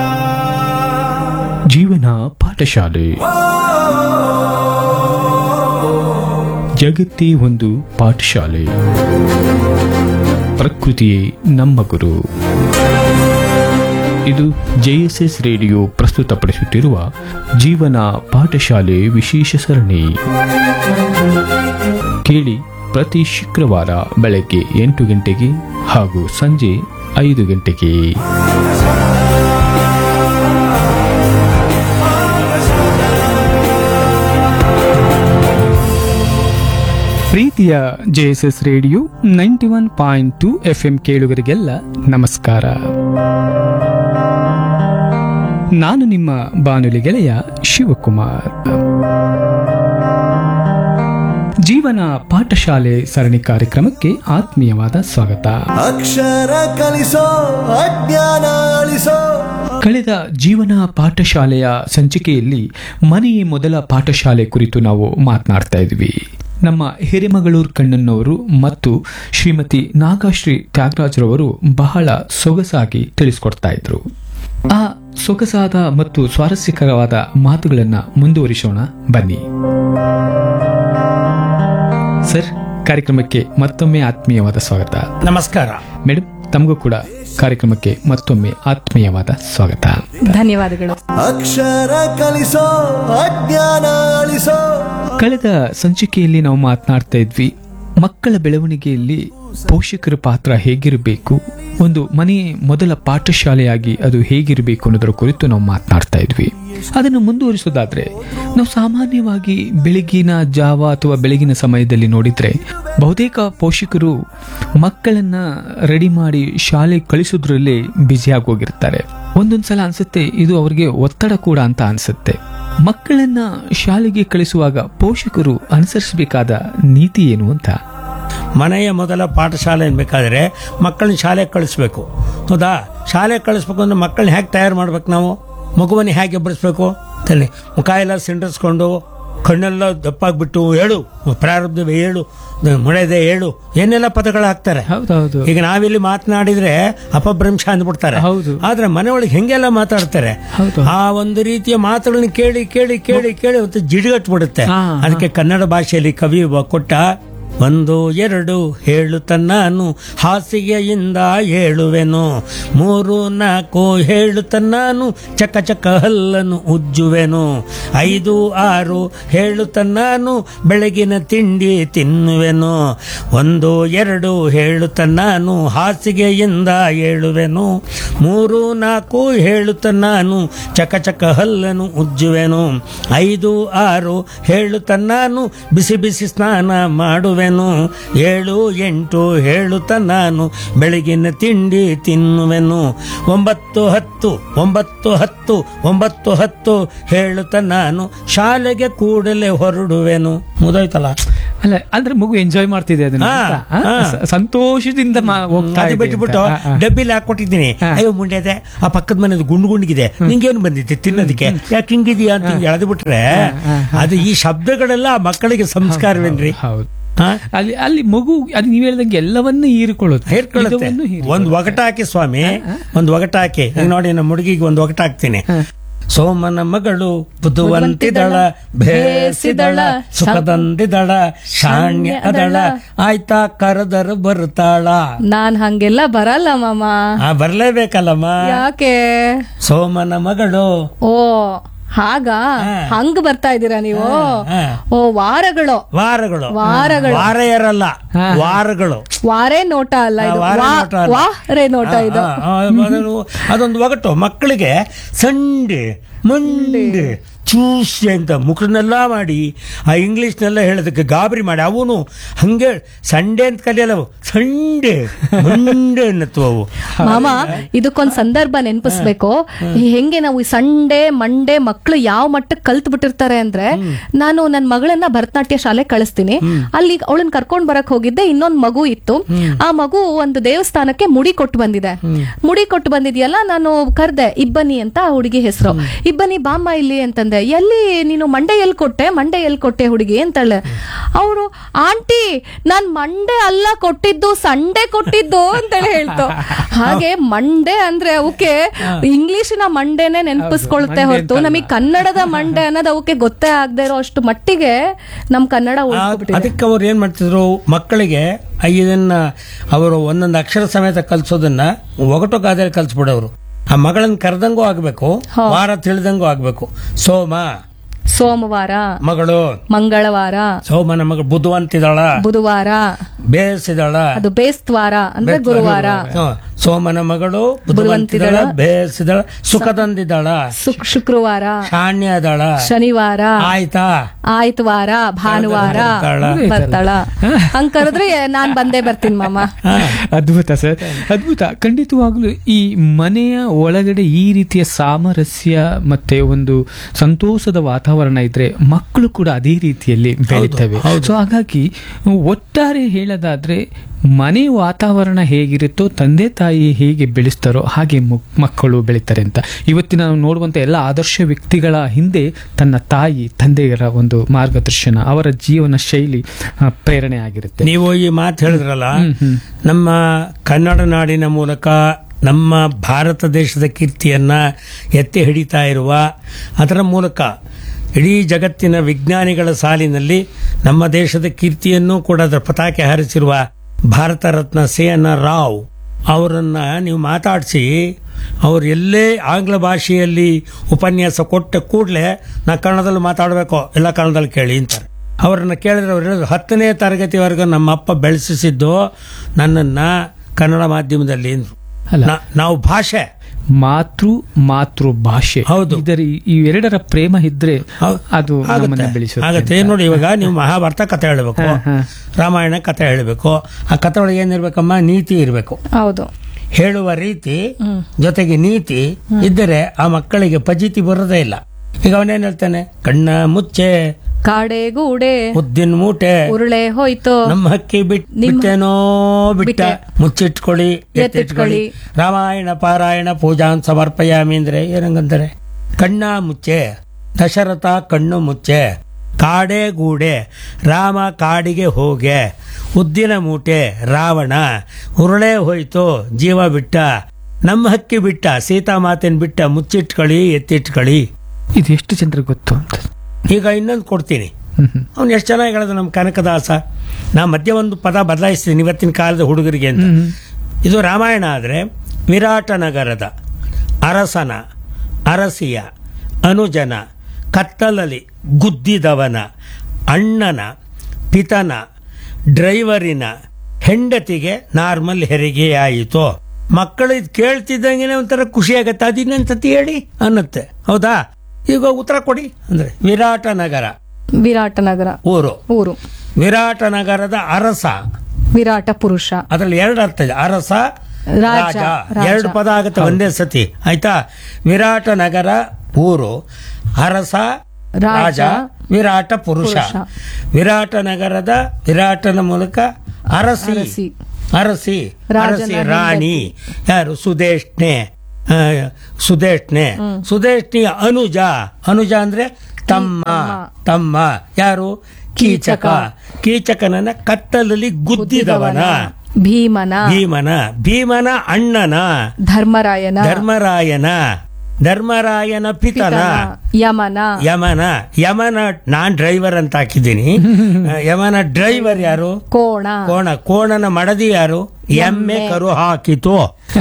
[SPEAKER 5] ಜೀವನ ಪಾಠಶಾಲೆ ಜಗತ್ತೇ ಒಂದು ಪಾಠಶಾಲೆ ಪ್ರಕೃತಿಯೇ ನಮ್ಮ ಗುರು ಇದು ಜೆಎಸ್ಎಸ್ ರೇಡಿಯೋ ಪ್ರಸ್ತುತಪಡಿಸುತ್ತಿರುವ ಜೀವನ ಪಾಠಶಾಲೆ ವಿಶೇಷ ಸರಣಿ ಕೇಳಿ ಪ್ರತಿ ಶುಕ್ರವಾರ ಬೆಳಗ್ಗೆ ಎಂಟು ಗಂಟೆಗೆ ಹಾಗೂ ಸಂಜೆ ಐದು ಗಂಟೆಗೆ
[SPEAKER 6] ಪ್ರೀತಿಯ JSS radio ninety one point two F M ಕೇಳುಗರಿಗೆಲ್ಲ ನಮಸ್ಕಾರ ನಾನು ನಿಮ್ಮ ಬಾನುಲಿ ಗೆಳೆಯ ಶಿವಕುಮಾರ್ ಜೀವನ ಪಾಠಶಾಲೆ ಸರಣಿ ಕಾರ್ಯಕ್ರಮಕ್ಕೆ ಆತ್ಮೀಯವಾದ ಸ್ವಾಗತ
[SPEAKER 4] ಅಕ್ಷರ ಕಲಿಸೋ ಅಜ್ಞಾನ ಅಳಿಸೋ
[SPEAKER 6] ಕಳೆದ ಜೀವನ ಪಾಠಶಾಲೆಯ ಸಂಚಿಕೆಯಲ್ಲಿ ಮನೆಯೇ ಮೊದಲ ಪಾಠಶಾಲೆ ಕುರಿತು ನಾವು ಮಾತನಾಡ್ತಾ ಇದ್ವಿ ನಮ್ಮ ಹಿರೇಮಗಳೂರು ಕಣ್ಣನ್ನವರು ಮತ್ತು ಶ್ರೀಮತಿ ನಾಗಶ್ರೀ ತ್ಯಾಗರಾಜ್ರವರು ಬಹಳ ಸೊಗಸಾಗಿ ತಿಳಿಸ್ಕೊಡ್ತಾ ಇದ್ರು ಆ ಸೊಗಸಾದ ಮತ್ತು ಸ್ವಾರಸ್ಯಕರವಾದ ಮಾತುಗಳನ್ನ ಮುಂದುವರಿಸೋಣ ಬನ್ನಿ ಸರ್ ಕಾರ್ಯಕ್ರಮಕ್ಕೆ ಮತ್ತೊಮ್ಮೆ ಆತ್ಮೀಯವಾದ ಸ್ವಾಗತ
[SPEAKER 7] ನಮಸ್ಕಾರ
[SPEAKER 6] ಮೇಡಮ್ ತಮಗೂ ಕೂಡ ಕಾರ್ಯಕ್ರಮಕ್ಕೆ ಮತ್ತೊಮ್ಮೆ ಆತ್ಮೀಯವಾದ ಸ್ವಾಗತ
[SPEAKER 8] ಧನ್ಯವಾದಗಳು
[SPEAKER 4] ಅಕ್ಷರ ಕಲಿಸೋ ಅಜ್ಞಾನ ಅಳಿಸೋ
[SPEAKER 6] ಕಳೆದ ಸಂಚಿಕೆಯಲ್ಲಿ ನಾವು ಮಾತನಾಡ್ತಾ ಇದ್ವಿ ಮಕ್ಕಳ ಬೆಳವಣಿಗೆಯಲ್ಲಿ ಪೋಷಕರ ಪಾತ್ರ ಹೇಗಿರಬೇಕು ಒಂದು ಮನೆ ಮೊದಲ ಪಾಠಶಾಲೆಯಾಗಿ ಅದು ಹೇಗಿರಬೇಕು ಅನ್ನೋದರ ಕುರಿತು ನಾವು ಮಾತನಾಡ್ತಾ ಇದ್ವಿ ಅದನ್ನು ಮುಂದುವರಿಸೋದಾದ್ರೆ ನಾವು ಸಾಮಾನ್ಯವಾಗಿ ಬೆಳಗಿನ ಜಾವ ಅಥವಾ ಬೆಳಗಿನ ಸಮಯದಲ್ಲಿ ನೋಡಿದ್ರೆ ಬಹುತೇಕ ಪೋಷಕರು ಮಕ್ಕಳನ್ನ ರೆಡಿ ಮಾಡಿ ಶಾಲೆ ಕಳಿಸೋದ್ರಲ್ಲೇ ಬ್ಯುಸಿಯಾಗಿ ಹೋಗಿರ್ತಾರೆ ಒಂದೊಂದ್ಸಲ ಅನ್ಸುತ್ತೆ ಇದು ಅವರಿಗೆ ಒತ್ತಡ ಕೂಡ ಅಂತ ಅನ್ಸುತ್ತೆ ಮಕ್ಕಳನ್ನ ಶಾಲೆಗೆ ಕಳಿಸುವಾಗ ಪೋಷಕರು ಅನುಸರಿಸಬೇಕಾದ ನೀತಿ ಏನು ಅಂತ
[SPEAKER 7] ಮನೆಯ ಮೊದಲ ಪಾಠಶಾಲೆ ಅನ್ಬೇಕಾದ್ರೆ ಮಕ್ಕಳನ್ನ ಶಾಲೆಗೆ ಕಳಿಸ್ಬೇಕು ಹೌದಾ ಶಾಲೆಗೆ ಕಳಿಸ್ಬೇಕು ಅಂದ್ರೆ ಮಕ್ಕಳನ್ನ ಹೇಗೆ ತಯಾರು ಮಾಡ್ಬೇಕು ನಾವು ಮಗುವನ್ನ ಹೇಗೆ ಎಬ್ಬರಿಸ್ಬೇಕು ತಲೆ ಮುಖ ಎಲ್ಲ ಸಿಂಡರ್ಸ್ಕೊಂಡು ಕಣ್ಣೆಲ್ಲ ದಪ್ಪಾಗ್ಬಿಟ್ಟು ಹೇಳು ಪ್ರಾರಬ್ಧವೇ ಹೇಳು ಮೊಳೆದೆ ಹೇಳು ಏನೆಲ್ಲ ಪದಗಳು ಹಾಕ್ತಾರೆ
[SPEAKER 6] ಹೌದೌದು
[SPEAKER 7] ಈಗ ನಾವಿಲ್ಲಿ ಮಾತನಾಡಿದ್ರೆ ಅಪಭ್ರಂಶ ಅಂದ್ಬಿಡ್ತಾರೆ
[SPEAKER 6] ಹೌದು.
[SPEAKER 7] ಆದ್ರೆ ಮನೆ ಒಳಗೆ ಹೆಂಗೆಲ್ಲ ಮಾತಾಡ್ತಾರೆ
[SPEAKER 6] ಹೌದು.
[SPEAKER 7] ಆ ಒಂದು ರೀತಿಯ ಮಾತುಗಳನ್ನ ಕೇಳಿ ಕೇಳಿ ಕೇಳಿ ಕೇಳಿ ಒಂದು ಜಿಡಿಗಟ್ಬಿಡುತ್ತೆ
[SPEAKER 6] ಹಾ, ಹಾ.
[SPEAKER 7] ಅದಕ್ಕೆ ಕನ್ನಡ ಭಾಷೆಯಲ್ಲಿ ಕವಿ ಒಬ್ಬ ಕೊಟ್ಟ ಒಂದು ಎರಡು ಹೇಳುತ್ತ ನಾನು ಹಾಸಿಗೆಯಿಂದ ಹೇಳುವೆನು ಮೂರು ನಾಲ್ಕು ಹೇಳುತ್ತ ನಾನು ಚಕ ಚಕ ಹಲ್ಲನ್ನು ಉಜ್ಜುವೆನು ಐದು ಆರು ಹೇಳುತ್ತ ನಾನು ಬೆಳಗಿನ ತಿಂಡಿ ತಿನ್ನುವೆನು ಒಂದು ಎರಡು ಹೇಳುತ್ತ ನಾನು ಹಾಸಿಗೆಯಿಂದ ಹೇಳುವೆನು ಮೂರು ನಾಲ್ಕು ಹೇಳುತ್ತ ನಾನು ಚಕ ಚಕ ಹಲ್ಲನ್ನು ಉಜ್ಜುವೆನು ಐದು ಆರು ಹೇಳುತ್ತ ನಾನು ಬಿಸಿ ಬಿಸಿ ಸ್ನಾನ ಮಾಡುವೆನು ಏಳು ಎಂಟು ಹೇಳುತ್ತ ನಾನು ಬೆಳಗಿನ ತಿಂಡಿ ತಿನ್ನುವೆನು ಒಂಬತ್ತು ಹತ್ತು ಒಂಬತ್ತು ಹತ್ತು ಒಂಬತ್ತು ಹತ್ತು ಹೇಳುತ್ತ ನಾನು ಶಾಲೆಗೆ ಕೂಡಲೇ ಹೊರಡುವೆನು ಮುದಾಯ್ತಲ್ಲ
[SPEAKER 6] ಅಲ್ಲ ಅಂದ್ರೆ ಮಗು ಎಂಜಾಯ್ ಮಾಡ್ತಿದೆ ಅದನ್ನ
[SPEAKER 7] ಹಾ,
[SPEAKER 6] ಅಂತ, ಆ?
[SPEAKER 7] ಹಾ.
[SPEAKER 6] ಸ- ಸಂತೋಷದಿಂದ ಮಾ- ಹೋಗ್ತಾ
[SPEAKER 7] ಅದು
[SPEAKER 6] ಇದೆ
[SPEAKER 7] ಬಿಟ್ಬಿಟ್ಟು
[SPEAKER 6] ಅಂತ. ಆ, ಆ.
[SPEAKER 7] ಡಬ್ಬಿಲಿ ಹಾಕೊಟ್ಟಿದ್ದೀನಿ
[SPEAKER 6] ಹಾ.
[SPEAKER 7] ಅಯ್ಯೋ ಮುಂಡೆದೆ ಆ ಪಕ್ಕದ ಮನೆದು ಗುಂಡು ಗುಂಡಿಗಿದೆ ನಿಂಗೇನು ಬಂದಿದೆ ತಿನ್ನೋದಕ್ಕೆ ಯಾಕೆ ಹಿಂಗಿದೆಯಾ ಅಂತ ಹಿಂಗೆ ಎಳೆದು ಬಿಟ್ರೆ ಅದು ಈ ಶಬ್ದಗಳೆಲ್ಲ ಆ ಮಕ್ಕಳಿಗೆ ಸಂಸ್ಕಾರವೇನ್ರಿ
[SPEAKER 6] ಹೌದು
[SPEAKER 7] ಹಾ?
[SPEAKER 6] ಅಲ್ಲಿ ಅಲ್ಲಿ ಮಗು ಅದು ನೀವ್ ಹೇಳ್ದಂಗೆ ಎಲ್ಲವನ್ನೂ ಹೀರಿಕೊಳ್ಳುತ್ತೆ
[SPEAKER 7] ಹೇರ್ಕೊಳ್ಳುತ್ತೆ
[SPEAKER 6] ಇದನ್ನು ಹೀರಿ-
[SPEAKER 7] ಒಂದ್ ಒಗಟ ಹಾಕಿ ಸ್ವಾಮಿ ಒಂದ್ ಒಗಟ ಹಾಕಿ ಈಗ ನೋಡಿ ನಮ್ಮ ಹುಡುಗಿಗೆ ಒಂದ್ ಒಗಟ ಹಾಕ್ತೀನಿ ಸೋಮನ ಮಗಳು ಬುದ್ಧುವಂತಿದಳ ಬೇಸಿದಳ ಸುಖದಂದಿದಳ ಶಾಣ್ಯ ಅದಳ ಆಯ್ತಾ ಕರೆದರು ಬರುತ್ತಾಳ
[SPEAKER 8] ನಾನ್ ಹಂಗೆಲ್ಲ ಬರಲ್ಲ ಮಾಮ
[SPEAKER 7] ಆ ಬರ್ಲೇಬೇಕಲ್ಲಮ್ಮ
[SPEAKER 8] ಯಾಕೆ
[SPEAKER 7] ಸೋಮನ ಮಗಳು
[SPEAKER 8] ಓ ಹಾಗ ಹಂಗ್ ಬರ್ತಾ ಇದ್ದೀರಾ ನೀವು
[SPEAKER 7] ಹಾ.
[SPEAKER 8] ಓ ವಾರಗಳು
[SPEAKER 7] ವಾರಗಳು
[SPEAKER 8] ವಾರಗಳು.
[SPEAKER 7] ವಾರ ಇರಲ್ಲ ವಾರಗಳು
[SPEAKER 8] ವಾರೇ ನೋಟ ಅಲ್ಲ ಇದು
[SPEAKER 7] ವಾರ
[SPEAKER 8] ವಾ-
[SPEAKER 7] ನೋಟ ಅಲ್ಲ.
[SPEAKER 8] ವಾರೇ ನೋಟ ಇದು
[SPEAKER 7] ಆ, ಆ, ಅದನ್ನು- ಅದೊಂದು ಒಗಟು ಮಕ್ಕಳಿಗೆ ಸಂಡೆ ಮಂಡೆ ಚೂಸಿ ಅಂತ ಮುಖನೆಲ್ಲ ಮಾಡಿ ಆ ಇಂಗ್ಲಿಷ್ನೆಲ್ಲ ಹೇಳೋದಕ್ಕೆ ಗಾಬರಿ ಮಾಡಿ ಅವನು ಹಂಗೆ ಸಂಡೆ ಅಂತ ಕಲಿಯಲ್ಲ ಅವು ಸಂಡೆ ಮಂಡೆ ಅನ್ನತ್ವ ಅವು
[SPEAKER 8] ಮಾಮ ಇದಕ್ಕೊಂದ್ ಸಂದರ್ಭ ನೆನಪಿಸ್ಬೇಕು ಹೆಂಗೆ ನಾವು ಈ ಸಂಡೆ ಮಂಡೆ ಮಕ್ಳು ಯಾವ ಮಟ್ಟಕ್ಕೆ ಕಲ್ತ್ ಬಿಟ್ಟಿರ್ತಾರೆ ಅಂದ್ರೆ ನಾನು ನನ್ನ ಮಗಳನ್ನ ಭರತನಾಟ್ಯ ಶಾಲೆ ಕಳಿಸ್ತೀನಿ ಅಲ್ಲಿ ಅವಳನ್ನ ಕರ್ಕೊಂಡ್ ಬರಕ್ ಹೋಗಿದ್ದೆ ಇನ್ನೊಂದ್ ಮಗು ಇತ್ತು ಆ ಮಗು ಒಂದು ದೇವಸ್ಥಾನಕ್ಕೆ ಮುಡಿ ಕೊಟ್ಟು ಬಂದಿದೆ ಮುಡಿ ಕೊಟ್ಟು ಬಂದಿದ್ಯಲ್ಲ ನಾನು ಕರ್ದೆ ಇಬ್ಬನಿ ಅಂತ ಆ ಹುಡುಗಿ ಹೆಸರು ಇಬ್ಬನಿ ಬಾಮ್ಮ ಇಲ್ಲಿ ಅಂತಂದೆ ಎಲ್ಲಿ ನೀನು ಮಂಡೆ ಎಲ್ಲಿ ಕೊಟ್ಟೆ ಮಂಡೆ ಎಲ್ಲಿ ಕೊಟ್ಟೆ ಹುಡುಗಿ ಅಂತಾಳೆ ಅವರು ಆಂಟಿ ನಾನ್ ಮಂಡೆ ಅಲ್ಲ ಕೊಟ್ಟಿದ್ದು ಸಂಡೆ ಕೊಟ್ಟಿದ್ದು ಅಂತೇಳಿ ಹೇಳ್ತು ಹಾಗೆ ಮಂಡೆ ಅಂದ್ರೆ ಅವಕ್ಕೆ ಇಂಗ್ಲಿಶಿನ ಮಂಡೆನೆ ನೆನಪಿಸ್ಕೊಳುತ್ತೆ ಹೊರತು ನಮಗೆ ಕನ್ನಡದ ಮಂಡೆ ಅನ್ನೋದು ಅವಕ್ಕೆ ಗೊತ್ತೇ ಆಗದೆ ಇರೋ ಅಷ್ಟು ಮಟ್ಟಿಗೆ ನಮ್ ಕನ್ನಡ
[SPEAKER 7] ಆ-
[SPEAKER 8] ಉಳ್ಕೊಬಿಟ್ಟಿದೆ
[SPEAKER 7] ಅದಕ್ಕೆ ಅವ್ರು ಏನ್ ಮಾಡ್ತಿದ್ರು ಮಕ್ಕಳಿಗೆ ಆ ಇದನ್ನ ಅವರು ಒಂದೊಂದು ಅಕ್ಷರ ಸಮೇತ ಕಲ್ಸೋದನ್ನ ಒಗಟು ಗಾದೆಯಲ್ಲಿ ಕಲ್ಸ್ಬಿಡೋರು ಆ ಮಗಳನ್ನ ಕರೆದಂಗೂ ಆಗ್ಬೇಕು ವಾರ ತಿಳಿದಂಗೂ ಆಗ್ಬೇಕು ಸೋಮ
[SPEAKER 8] ಸೋಮವಾರ
[SPEAKER 7] ಮಗಳು
[SPEAKER 8] ಮಂಗಳವಾರ
[SPEAKER 7] ಸೋಮನ ಮಗಳು ಬುಧವಂತಿದಾಳ
[SPEAKER 8] ಬುಧವಾರ
[SPEAKER 7] ಬೇಸಿದಳ
[SPEAKER 8] ಅದು ಬೇಸ್ತ್ವಾರ ಅಂದ್ರೆ ಗುರುವಾರ
[SPEAKER 7] ಹ್ಮ್. ಸೋಮನ ಮಗಳು ಬುದ್ಧಿವಂತಿದಳ ಬೇಸಿದಳ ಸುಖದಂದಿದಳ
[SPEAKER 8] ಸುಕ್ ಶುಕ್ರವಾರ
[SPEAKER 7] ಶಾಣ್ಯದಳ
[SPEAKER 8] ಶನಿವಾರ
[SPEAKER 7] ಆಯ್ತಾ
[SPEAKER 8] ಆಯ್ತವಾರ ಭಾನುವಾರ
[SPEAKER 7] ಬರ್ತಾಳ.
[SPEAKER 8] ಬರ್ತಾಳ ಹಂಗ್ ಕರೆದ್ರೆ ನಾನ್ ಬಂದೇ ಬರ್ತೀನಿ ಮಾಮ
[SPEAKER 6] ಅದ್ಭುತ ಸರ್ ಅದ್ಭುತ ಖಂಡಿತವಾಗ್ಲೂ ಈ ಮನೆಯ ಒಳಗಡೆ ಈ ರೀತಿಯ ಸಾಮರಸ್ಯ ಮತ್ತೆ ಒಂದು ಸಂತೋಷದ ವಾತಾವರಣ ಇದ್ರೆ ಮಕ್ಕಳು ಕೂಡ ಅದೇ ರೀತಿಯಲ್ಲಿ ಬೆಳೀತವೆ ಸೊ ಹಾಗಾಗಿ ಒಟ್ಟಾರೆ ಹೇಳೋದಾದ್ರೆ ಮನೆ ವಾತಾವರಣ ಹೇಗಿರುತ್ತೋ ತಂದೆ ತಾಯಿ ಹೇಗೆ ಬೆಳೆಸ್ತಾರೋ ಹಾಗೆ ಮಕ್- ಮಕ್ಕಳು ಬೆಳೀತಾರೆ ಅಂತ ಇವತ್ತಿನ ನಾವು ನೋಡುವಂತ ಎಲ್ಲ ಆದರ್ಶ ವ್ಯಕ್ತಿಗಳ ಹಿಂದೆ ತನ್ನ ತಾಯಿ ತಂದೆಯರ ಒಂದು ಮಾರ್ಗದರ್ಶನ ಅವರ ಜೀವನ ಶೈಲಿ ಆ, ಪ್ರೇರಣೆ ಆಗಿರುತ್ತೆ
[SPEAKER 7] ನೀವು ಈ ಮಾತು ಹೇಳಿದ್ರಲ್ಲ ನಮ್ಮ ಕನ್ನಡ ನಾಡಿನ ಮೂಲಕ ನಮ್ಮ ಭಾರತ ದೇಶದ ಕೀರ್ತಿಯನ್ನ ಎತ್ತಿ ಹಿಡಿತಾ ಇರುವ ಅದರ ಮೂಲಕ ಇಡೀ ಜಗತ್ತಿನ ವಿಜ್ಞಾನಿಗಳ ಸಾಲಿನಲ್ಲಿ ನಮ್ಮ ದೇಶದ ಕೀರ್ತಿಯನ್ನು ಕೂಡ ಅದರ ಪತಾಕೆ ಹಾರಿಸಿರುವ Bharat Ratna C N R Rao ಅವರನ್ನ ನೀವು ಮಾತಾಡಿಸಿ ಅವ್ರು ಎಲ್ಲೇ ಆಂಗ್ಲ ಭಾಷೆಯಲ್ಲಿ ಉಪನ್ಯಾಸ ಕೊಟ್ಟ ಕೂಡಲೇ ನಾ ಕನ್ನಡದಲ್ಲಿ ಮಾತಾಡಬೇಕು ಎಲ್ಲ ಕನ್ನಡದಲ್ಲಿ ಕೇಳಿ ಅಂತಾರೆ ಅವರನ್ನ ಕೇಳಿದ್ರೆ ಅವ್ರು ಹೇಳೋದು ಹತ್ತನೇ ತರಗತಿವರೆಗೂ ನಮ್ಮ ಅಪ್ಪ ಬೆಳೆಸಿದ್ದು ನನ್ನನ್ನ ಕನ್ನಡ ಮಾಧ್ಯಮದಲ್ಲಿ ಅಂದ್ರು.
[SPEAKER 6] ಅಲ್ಲ.
[SPEAKER 7] ನಾ- ನಾವು ಭಾಷೆ
[SPEAKER 6] ಮಾತೃ ಮಾತೃ ಭಾಷೆ
[SPEAKER 7] ಹೌದು.
[SPEAKER 6] ಇದರ ಇವೆರಡರ ಪ್ರೇಮ ಇದ್ರೆ
[SPEAKER 7] ಹೌ-
[SPEAKER 6] ಅದು
[SPEAKER 7] ಆಗುತ್ತೆ.
[SPEAKER 6] ನಮ್ಮನ್ನ ಬೆಳೆಸುತ್ತೆ
[SPEAKER 7] ಆಗುತ್ತೆ ಏನ್ ನೋಡಿ ಇವಾಗ ನೀವು ಮಹಾಭಾರತ ಕಥೆ ಹೇಳಬೇಕು ರಾಮಾಯಣ ಕಥೆ ಹೇಳಬೇಕು ಆ ಕಥೆ ಒಳಗೆ ಏನಿರ್ಬೇಕಮ್ಮ ನೀತಿ ಇರಬೇಕು
[SPEAKER 8] ಹೌದು
[SPEAKER 7] ಹೇಳುವ ರೀತಿ ಜೊತೆಗೆ ನೀತಿ ಇದ್ದರೆ ಆ ಮಕ್ಕಳಿಗೆ ಪಜಿತಿ ಬರೋದೇ ಇಲ್ಲ ಈಗ ಅವನೇನ್ ಹೇಳ್ತಾನೆ ಕಣ್ಣ ಮುಚ್ಚೆ
[SPEAKER 8] ಕಾಡೆ ಗೂಡೆ
[SPEAKER 7] ಮುದ್ದಿನ ಮೂಟೆ
[SPEAKER 8] ಉರುಳೆ ಹೋಯ್ತು
[SPEAKER 7] ನಮ್ಮ ಹಕ್ಕಿ ಬಿಟ್
[SPEAKER 8] ನಿಮ್ಮ-
[SPEAKER 7] ಬಿಟ್ಟೇನೋ ಬಿಟ್ಟ
[SPEAKER 8] ಬಿಟ್ಟೆ.
[SPEAKER 7] ಮುಚ್ಚಿಟ್ಕೊಳ್ಳಿ ಎತ್ತಿಟ್ಕೊಳ್ಳಿ
[SPEAKER 8] ಎತ್ತಿಟ್ಕೊಳ್ಳಿ.
[SPEAKER 7] ರಾಮಾಯಣ ಪಾರಾಯಣ ಪೂಜಾನ್ ಸಮರ್ಪಯಾಮಿ ಅಂದ್ರೆ ಏನಂಗಂತಾರೆ ಕಣ್ಣ ಮುಚ್ಚೆ ದಶರಥ ಕಣ್ಣು ಮುಚ್ಚೆ ಕಾಡೆ ಗೂಡೆ ರಾಮ ಕಾಡಿಗೆ ಹೋಗೆ ಉದ್ದಿನ ಮೂಟೆ ರಾವಣ ಉರುಳೆ ಹೋಯ್ತು ಜೀವ ಬಿಟ್ಟ ನಮ್ಮ ಹಕ್ಕಿ ಬಿಟ್ಟ ಸೀತಾಮಾತೆನ್ ಬಿಟ್ಟ ಮುಚ್ಚಿಟ್ಕೊಳ್ಳಿ ಎತ್ತಿಟ್ಕೊಳ್ಳಿ
[SPEAKER 6] ಇದು ಎಷ್ಟು ಜನರಿಗೆ ಗೊತ್ತು ಅಂತ
[SPEAKER 7] ಈಗ ಇನ್ನೊಂದು ಕೊಡ್ತೀನಿ
[SPEAKER 6] ಹ್ಮ್ ಹ್ಮ್.
[SPEAKER 7] ಅವ್ನು ಎಷ್ಟು ಚೆನ್ನಾಗಿ ಹೇಳೋದು ನಮ್ಮ ಕನಕದಾಸ ನಾ ಮಧ್ಯ ಒಂದು ಪದ ಬದಲಾಯಿಸ್ತೀನಿ ಇವತ್ತಿನ ಕಾಲದ ಹುಡುಗರಿಗೆ ಅಂತ ಇದು ರಾಮಾಯಣ ಆದರೆ ವಿರಾಟ ನಗರದ ಅರಸನ ಅರಸಿಯ ಅನುಜನ ಕತ್ತಲಲ್ಲಿ ಗುದ್ದಿದವನ ಅಣ್ಣನ ಪಿತನ ಡ್ರೈವರಿನ ಹೆಂಡತಿಗೆ ನಾರ್ಮಲ್ ಹೆರಿಗೆಯಾಯಿತು ಮಕ್ಕಳು ಇದು ಕೇಳ್ತಿದ್ದಂಗೆ ಒಂಥರ ಖುಷಿ ಆಗತ್ತೆ ಅದಿನ್ನೊಂದ್ಸತಿ ಹೇಳಿ ಅನ್ನತ್ತೆ ಹೌದಾ ಈಗ ಉತ್ತರ ಕೊಡಿ ಅಂದ್ರೆ ವಿರಾಟ ನಗರ
[SPEAKER 8] ವಿರಾಟ ನಗರ
[SPEAKER 7] ಊರು
[SPEAKER 8] ಊರು
[SPEAKER 7] ವಿರಾಟ ನಗರದ ಅರಸ
[SPEAKER 8] ವಿರಾಟ ಪುರುಷ
[SPEAKER 7] ಅದ್ರಲ್ಲಿ ಎರಡು ಅರ್ಥ ಇದೆ ಅರಸ
[SPEAKER 8] ರಾಜ,
[SPEAKER 7] ರಾಜ
[SPEAKER 8] ರಾಜ.
[SPEAKER 7] ಎರಡು ಪದ ಆಗುತ್ತೆ ಒಂದೇ ಸತಿ ಆಯ್ತಾ ವಿರಾಟ ನಗರ ಊರು ಅರಸ
[SPEAKER 8] ರಾಜ,
[SPEAKER 7] ರಾಜ ವಿರಾಟ ಪುರುಷ
[SPEAKER 8] ಪುರುಷ.
[SPEAKER 7] ವಿರಾಟ ನಗರದ ವಿರಾಟನ ಮೂಲಕ ಅರಸಿ
[SPEAKER 8] ಅರಸಿ.
[SPEAKER 7] ಅರಸಿ
[SPEAKER 8] ರಾಜನ
[SPEAKER 7] ಅರಸಿ ರಾಣಿ ಯಾರು ಸುದೇಶ್ನೆ ಆ, ಸುದೇಶ್ನೆ ಸುದೇಶ್ನಿಯ ಅನುಜ ಅನುಜ ಅಂದ್ರೆ ತಮ್ಮ ತಮ್ಮ ಯಾರು ಕೀಚಕ ಕೀಚಕನನ್ನ ಕತ್ತಲಲ್ಲಿ ಗುದ್ದಿದವನ
[SPEAKER 8] ಭೀಮನ
[SPEAKER 7] ಭೀಮನ ಭೀಮನ ಅಣ್ಣನ
[SPEAKER 8] ಧರ್ಮರಾಯನ
[SPEAKER 7] ಧರ್ಮರಾಯನ ಧರ್ಮರಾಯನ ಪಿತನ
[SPEAKER 8] ಪಿತನ, ಯಮನ
[SPEAKER 7] ಯಮನ ಯಮನ ನಾನ್ ಡ್ರೈವರ್ ಅಂತ ಹಾಕಿದ್ದೀನಿ ಯಮನ ಡ್ರೈವರ್ ಯಾರು
[SPEAKER 8] ಕೋಣ
[SPEAKER 7] ಕೋಣ ಕೋಣನ ಮಡದಿ ಯಾರು ಎಮ್ಮೆ ಕರು ಹಾಕಿತು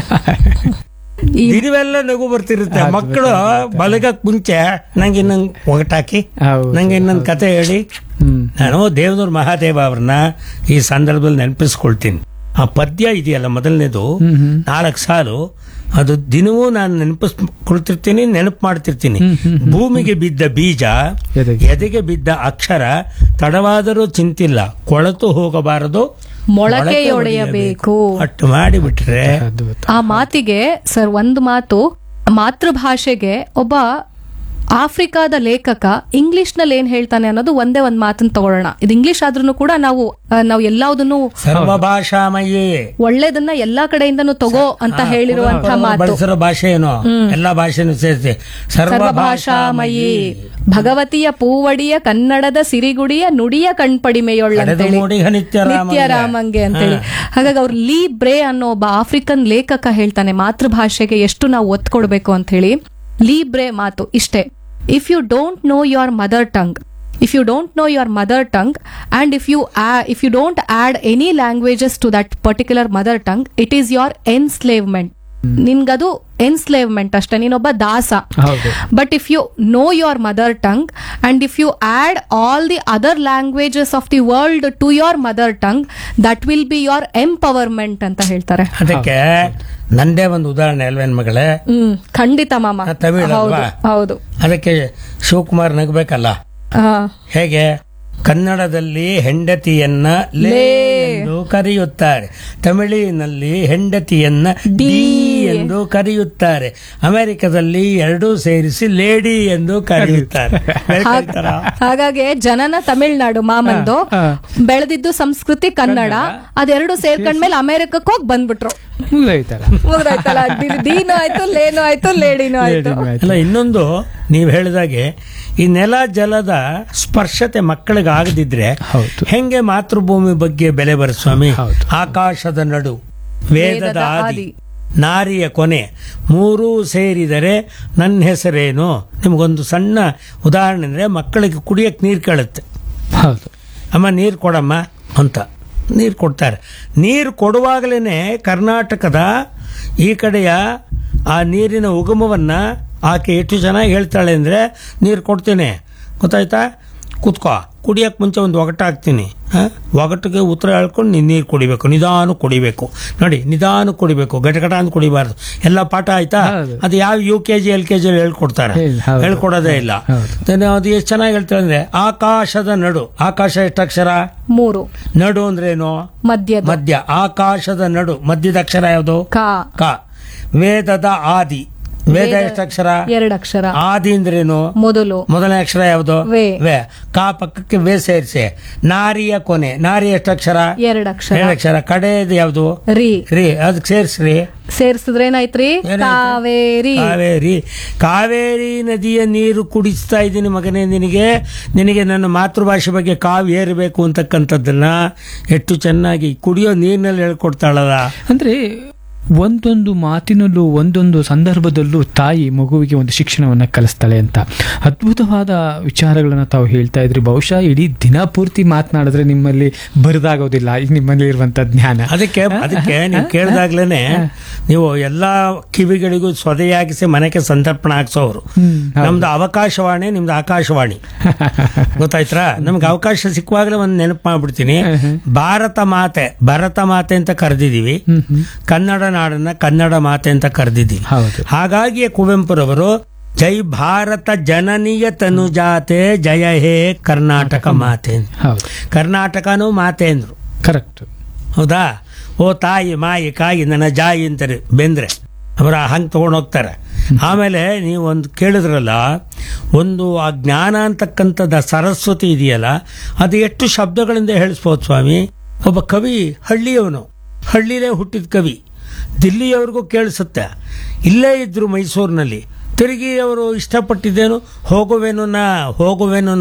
[SPEAKER 8] ಈ
[SPEAKER 7] ಇದುವೆಲ್ಲ ನಗು ಬರ್ತಿರುತ್ತೆ ಮಕ್ಕಳು ಬಲಗಕ್ ಮುಂಚೆ ನಂಗೆ ಇನ್ನೊಂದು ಒಗಟಾಕಿ
[SPEAKER 6] ಹೌದು,
[SPEAKER 7] ನಂಗೆ ಇನ್ನೊಂದು ಕತೆ ಹೇಳಿ
[SPEAKER 6] ಹ್ಮ್
[SPEAKER 7] ನಾನು ದೇವನೂರ್ ಮಹಾದೇವ ಅವ್ರನ್ನ ಈ ಸಂದರ್ಭದಲ್ಲಿ ನೆನಪಿಸ್ಕೊಳ್ತೀನಿ ಆ ಪದ್ಯ ಇದೆಯಲ್ಲ ಮೊದಲನೇದು ನಾಲ್ಕು ಸಾಲು ಅದು ದಿನವೂ ನಾನು ನೆನಪಿಸ್ಕೊಳ್ತಿರ್ತೀನಿ ನೆನಪು ಮಾಡ್ತಿರ್ತೀನಿ ಭೂಮಿಗೆ ಬಿದ್ದ ಬೀಜ
[SPEAKER 6] ಎದೆಗೆ.
[SPEAKER 7] ಎದೆಗೆ ಬಿದ್ದ ಅಕ್ಷರ ತಡವಾದರೂ ಚಿಂತಿಲ್ಲ ಕೊಳತು ಹೋಗಬಾರದು
[SPEAKER 8] ಮೊಳಕೆಯೊಡೆಯಬೇಕು
[SPEAKER 7] ಅಟ್ಟು ಮಾಡಿಬಿಟ್ರೆ
[SPEAKER 6] ಅದ್ಭುತ
[SPEAKER 8] ಆ ಮಾತಿಗೆ ಸರ್ ಒಂದು ಮಾತು ಮಾತೃಭಾಷೆಗೆ ಒಬ್ಬ ಆಫ್ರಿಕಾದ ಲೇಖಕ ಇಂಗ್ಲಿಷ್ ನಲ್ಲಿ ಏನ್ ಹೇಳ್ತಾನೆ ಅನ್ನೋದು ಒಂದೇ ಒಂದ್ ಮಾತನ್ನ ತಗೊಳ್ಳೋಣ ಇದು ಇಂಗ್ಲಿಷ್ ಆದ್ರೂ ಕೂಡ ನಾವು ಆ, ನಾವು ಎಲ್ಲಾವುದನ್ನು
[SPEAKER 7] ಸರ್ವಭಾಷಾಮಯಿ
[SPEAKER 8] ಒಳ್ಳೇದನ್ನ ಎಲ್ಲಾ ಕಡೆಯಿಂದನೂ ತಗೋ ಅಂತ ಹೇಳಿರುವಂತಹ ಮಾತು
[SPEAKER 7] ಬಳಸಿರೋ ಭಾಷೆ ಏನು ಎಲ್ಲಾ ಭಾಷೆನೂ ಸೇರಿಸಿ
[SPEAKER 8] ಸರ್ವಭಾಷಾಮಯಿ ಭಗವತಿಯ ಪೂವಡಿಯ ಕನ್ನಡದ ಸಿರಿಗುಡಿಯ ನುಡಿಯ ಕಣ್ಪಡಿಮೆಯೊಳ್ಳಂತೇಳಿ
[SPEAKER 7] ಮೂಡಿಗ ನಿತ್ಯ
[SPEAKER 8] ನಿತ್ಯ ರಾಮಂಗೆ ಅಂತೇಳಿ ಹಾಗಾಗಿ ಅವ್ರು ಲೀ ಬ್ರೇ ಅನ್ನೋ ಒಬ್ಬ ಆಫ್ರಿಕನ್ ಲೇಖಕ ಹೇಳ್ತಾನೆ ಮಾತೃಭಾಷೆಗೆ ಎಷ್ಟು ನಾವು ಒತ್ತು ಕೊಡ್ಬೇಕು ಅಂತ ಹೇಳಿ ಲೀ ಬ್ರೇ ಮಾತು ಇಷ್ಟೇ if you don't know your mother tongue if you don't know your mother tongue and if you if you don't add any languages to that particular mother tongue it is your enslavement ನಿನ್ಗದು ಎನ್ಸ್ಲೇವ್ಮೆಂಟ್ ಅಷ್ಟೇ ನೀನೊಬ್ಬ ದಾಸ
[SPEAKER 6] ಹೌದು.
[SPEAKER 8] But if you know your mother tongue and if you add all the other languages of the world to your mother tongue that will be your empowerment ಅಂತ ಹೇಳ್ತಾರೆ
[SPEAKER 7] ಅದಕ್ಕೆ ನಂದೇ ಒಂದು ಉದಾಹರಣೆ ಅಲ್ವೇನ್ ಮಗಳೇ
[SPEAKER 8] ಹ್ಮ್ ಖಂಡಿತ ಮಾಮ
[SPEAKER 7] ಆ, ತಮಿಳ್
[SPEAKER 8] ಹೌದು
[SPEAKER 7] ಅಲ್ವಾ?
[SPEAKER 8] ಹೌದು
[SPEAKER 7] ಅದಕ್ಕೆ ಶಿವಕುಮಾರ್ ನಗಬೇಕಲ್ಲ
[SPEAKER 8] ಆ,
[SPEAKER 7] ಹೇಗೆ ಕನ್ನಡದಲ್ಲಿ ಹೆಂಡತಿಯನ್ನ ಲೇ ಎಂದು ಕರೆಯುತ್ತಾರೆ ತಮಿಳಿನಲ್ಲಿ ಹೆಂಡತಿಯನ್ನ ಡಿ ಎಂದು ಕರೆಯುತ್ತಾರೆ ಅಮೆರಿಕದಲ್ಲಿ ಎರಡೂ ಸೇರಿಸಿ ಲೇಡಿ ಎಂದು ಕರೆಯುತ್ತಾರೆ ಬೇರೆ ಕರೀತಾರಾ?
[SPEAKER 8] ಹಾಗಾಗಿ ಜನನ ತಮಿಳ್ನಾಡು ಮಾಮಂದು ಬೆಳೆದಿದ್ದು ಸಂಸ್ಕೃತಿ ಕನ್ನಡ ಅದೆರಡು ಸೇರ್ಕೊಂಡ್ಮೇಲೆ ಅಮೆರಿಕಕ್ಕೆ ಹೋಗಿ ಬಂದ್ಬಿಟ್ರು
[SPEAKER 6] ಮುಗ್ದೋಯ್ತಲ್ಲ
[SPEAKER 8] ಮುಗ್ದಾಯ್ತಲ್ಲ ಡಿ- ಡೀನು ಆಯ್ತು ಲೇನು ಆಯ್ತು ಲೇಡಿನೂ ಆಯ್ತು
[SPEAKER 7] ಅಲ್ಲ ಇನ್ನೊಂದು ನೀವು ಹೇಳಿದಾಗೆ ಈ ನೆಲ ಜಲದ ಸ್ಪರ್ಶತೆ ಮಕ್ಕಳಿಗೆ ಆಗದಿದ್ರೆ
[SPEAKER 6] ಹೌದು.
[SPEAKER 7] ಹೆಂಗೆ ಮಾತೃಭೂಮಿ ಬಗ್ಗೆ ಬೆಲೆ ಬರ ಸ್ವಾಮಿ
[SPEAKER 6] ಹೌದು.
[SPEAKER 7] ಆಕಾಶದ ನಡು ವೇದದ
[SPEAKER 8] ವೇದದ
[SPEAKER 7] ಆದಿ
[SPEAKER 8] ಆದಿ.
[SPEAKER 7] ನಾರಿಯ ಕೊನೆ ಮೂರೂ ಸೇರಿದರೆ ನನ್ನ ಹೆಸರೇನು ನಿಮಗೊಂದು ಸಣ್ಣ ಉದಾಹರಣೆ ಅಂದ್ರೆ ಮಕ್ಕಳಿಗೆ ಕುಡಿಯಕ್ಕೆ ನೀರು ಕೇಳುತ್ತೆ
[SPEAKER 6] ಹೌದು
[SPEAKER 7] ಅಮ್ಮ ನೀರು ಕೊಡಮ್ಮ ಅಂತ ನೀರು ಕೊಡ್ತಾರೆ ನೀರು ಕೊಡುವಾಗಲೇ ಕರ್ನಾಟಕದ ಈ ಕಡೆಯ ಆ ನೀರಿನ ಉಗಮವನ್ನು ಆಕೆ ಎಷ್ಟು ಚೆನ್ನಾಗಿ ಹೇಳ್ತಾಳೆ ಅಂದರೆ ನೀರು ಕೊಡ್ತೀನಿ ಗೊತ್ತಾಯ್ತಾ ಕೂತ್ಕೋ ಕುಡಿಯೋಕೆ ಮುಂಚೆ ಒಂದು ಒಗಟ ಹಾಕ್ತೀನಿ ಹಾಂ ಒಗಟಿಗೆ ಉತ್ತರ ಹೇಳ್ಕೊಂಡು ನೀನು ನೀರು ಕುಡಿಬೇಕು ನಿಧಾನ ಕುಡಿಬೇಕು ನೋಡಿ ನಿಧಾನ ಕುಡಿಬೇಕು ಗಟಗಟ ಅಂತ ಕುಡಿಬಾರ್ದು ಎಲ್ಲ ಪಾಠ ಆಯ್ತಾ
[SPEAKER 6] ಹೌದು.
[SPEAKER 7] ಅದು ಯಾವ U K G L K G ಹೇಳ್ಕೊಡ್ತಾರೆ
[SPEAKER 6] ಹೇಳಿ, ಹೌದು.
[SPEAKER 7] ಹೇಳ್ಕೊಡೋದೇ ಇಲ್ಲ
[SPEAKER 6] ಹೌದು.
[SPEAKER 7] then ಅದು ಎಷ್ಟು ಚೆನ್ನಾಗಿ ಹೇಳ್ತಾರೆ ಅಂದ್ರೆ ಆಕಾಶದ ನಡು ಆಕಾಶ ಎಷ್ಟು ಅಕ್ಷರ
[SPEAKER 8] ಮೂರು
[SPEAKER 7] ನಡು ಅಂದ್ರೆ ಏನು
[SPEAKER 8] ಮಧ್ಯದ
[SPEAKER 7] ಮಧ್ಯ ಆಕಾಶದ ನಡು ಮಧ್ಯದ ಅಕ್ಷರ ಯಾವುದು
[SPEAKER 8] ಕಾ
[SPEAKER 7] ಕ ವೇದದ ಆದಿ ವೇದ ಎಷ್ಟು ಅಕ್ಷರ
[SPEAKER 8] ಎರಡು ಅಕ್ಷರ
[SPEAKER 7] ಆದಿ ಅಂದ್ರೇನು
[SPEAKER 8] ಮೊದಲು
[SPEAKER 7] ಮೊದಲನೇ ಅಕ್ಷರ ಯಾವುದು
[SPEAKER 8] ವೇ.
[SPEAKER 7] ವೇ ಕಾ ಪಕ್ಕಕ್ಕೆ ವೇ ಸೇರಿಸಿ ನಾರಿಯ ಕೊನೆ ನಾರಿ ಎಷ್ಟು ಅಕ್ಷರ
[SPEAKER 8] ಎರಡು ಅಕ್ಷರ
[SPEAKER 7] ಎರಡು ಅಕ್ಷರ ಕಡೆಯದು ಯಾವುದು
[SPEAKER 8] ರೀ
[SPEAKER 7] ರೀ ಅದಕ್ಕೆ ಸೇರಿಸ್ರಿ
[SPEAKER 8] ಸೇರ್ಸಿದ್ರೆ ಏನಾಯ್ತ್ರಿ
[SPEAKER 7] ಏನಾಯ್ತು?
[SPEAKER 8] ಕಾವೇರಿ
[SPEAKER 7] ಕಾವೇರಿ ಕಾವೇರಿ ನದಿಯ ನೀರು ಕುಡಿಸ್ತಾ ಇದ್ದೀನಿ ಮಗನೇ ನಿನಗೆ ನಿನಗೆ ನನ್ನ ಮಾತೃಭಾಷೆ ಬಗ್ಗೆ ಕಾವು ಏರಬೇಕು ಅಂತಕ್ಕಂಥದ್ದನ್ನ ಎಷ್ಟು ಚೆನ್ನಾಗಿ ಕುಡಿಯೋ ನೀರಿನಲ್ಲಿ ಹೇಳ್ಕೊಡ್ತಾಳಲ್ಲ
[SPEAKER 6] ಅಂದ್ರೆ ಒಂದೊಂದು ಮಾತಿನಲ್ಲೂ ಒಂದೊಂದು ಸಂದರ್ಭದಲ್ಲೂ ತಾಯಿ ಮಗುವಿಗೆ ಒಂದು ಶಿಕ್ಷಣವನ್ನ ಕಲಿಸ್ತಾಳೆ ಅಂತ ಅದ್ಭುತವಾದ ವಿಚಾರಗಳನ್ನ ತಾವು ಹೇಳ್ತಾ ಇದ್ರಿ ಬಹುಶಃ ಇಡೀ ದಿನ ಪೂರ್ತಿ ಮಾತನಾಡಿದ್ರೆ ನಿಮ್ಮಲ್ಲಿ ಬರಿದಾಗೋದಿಲ್ಲ ಈಗ ನಿಮ್ಮಲ್ಲಿ ಇರುವಂತ ಜ್ಞಾನ
[SPEAKER 7] ಅದಕ್ಕೆ ಅದಕ್ಕೆ ನೀವು ಕೇಳಿದಾಗ್ಲೇನೆ ನೀವು ಎಲ್ಲಾ ಕಿವಿಗಳಿಗೂ ಸ್ವದೆಯಾಗಿಸಿ ಮನೆಗೆ ಸಂತರ್ಪಣೆ ಹಾಕ್ಸೋರು ನಮ್ದು ಅವಕಾಶವಾಣಿ ನಿಮ್ದು ಆಕಾಶವಾಣಿ ಗೊತ್ತಾಯ್ತಾ ನಮ್ಗೆ ಅವಕಾಶ ಸಿಕ್ಕುವಾಗಲೇ ಒಂದು ನೆನಪು ಮಾಡ್ಬಿಡ್ತೀನಿ ಭಾರತ ಮಾತೆ ಭರತ ಮಾತೆ ಅಂತ ಕರೆದಿದೀವಿ ಕನ್ನಡ ನಾಡನ್ನ ಕನ್ನಡ ಮಾತೆ ಅಂತ ಕರೆದಿದ್ದೀವಿ
[SPEAKER 6] ಹೌದು.
[SPEAKER 7] ಹಾಗಾಗಿಯೇ ಕುವೆಂಪುರವರು ಜೈ ಭಾರತ ಜನನೀಯ ತನುಜಾತೆ ಜಯ ಹೇ ಕರ್ನಾಟಕ ಮಾತೆ ಅಂತ.
[SPEAKER 6] ಹೌದು
[SPEAKER 7] ಕರ್ನಾಟಕನೂ ಮಾತೆ ಅಂದ್ರು
[SPEAKER 6] ಕರೆಕ್ಟ್
[SPEAKER 7] ಹೌದಾ ಓ ತಾಯಿ ಮಾಯಿ ಕಾಯಿ ನನ್ನ ಜಾಯಿ ಅಂತಾರೆ ಬೆಂದ್ರೆ ಅವರ ಹಂಗೆ ತಗೊಂಡು ಹೋಗ್ತಾರೆ ಆಮೇಲೆ ನೀವು ಒಂದು ಕೇಳಿದ್ರಲ್ಲ ಒಂದು ಆ ಜ್ಞಾನ ಅಂತಕ್ಕಂಥದ್ದು ಆ ಸರಸ್ವತಿ ಇದೆಯಲ್ಲ ಅದು ಎಷ್ಟು ಶಬ್ದಗಳಿಂದ ಹೇಳಿಸ್ಬೋದು ಸ್ವಾಮಿ ಒಬ್ಬ ಕವಿ ಹಳ್ಳಿಯವನು ಹಳ್ಳಿಲೇ ಹುಟ್ಟಿದ ಕವಿ ದಿಲ್ಲಿಯವ್ರಿಗೂ ಕೇಳಿಸುತ್ತೆ ಇಲ್ಲೇ ಇದ್ರು ಮೈಸೂರಿನಲ್ಲಿ ತಿರುಗಿ ಅವರು ಇಷ್ಟಪಟ್ಟಿದ್ದೇನು ಹೋಗುವೆನು ನಾ ಹೋಗುವೆನು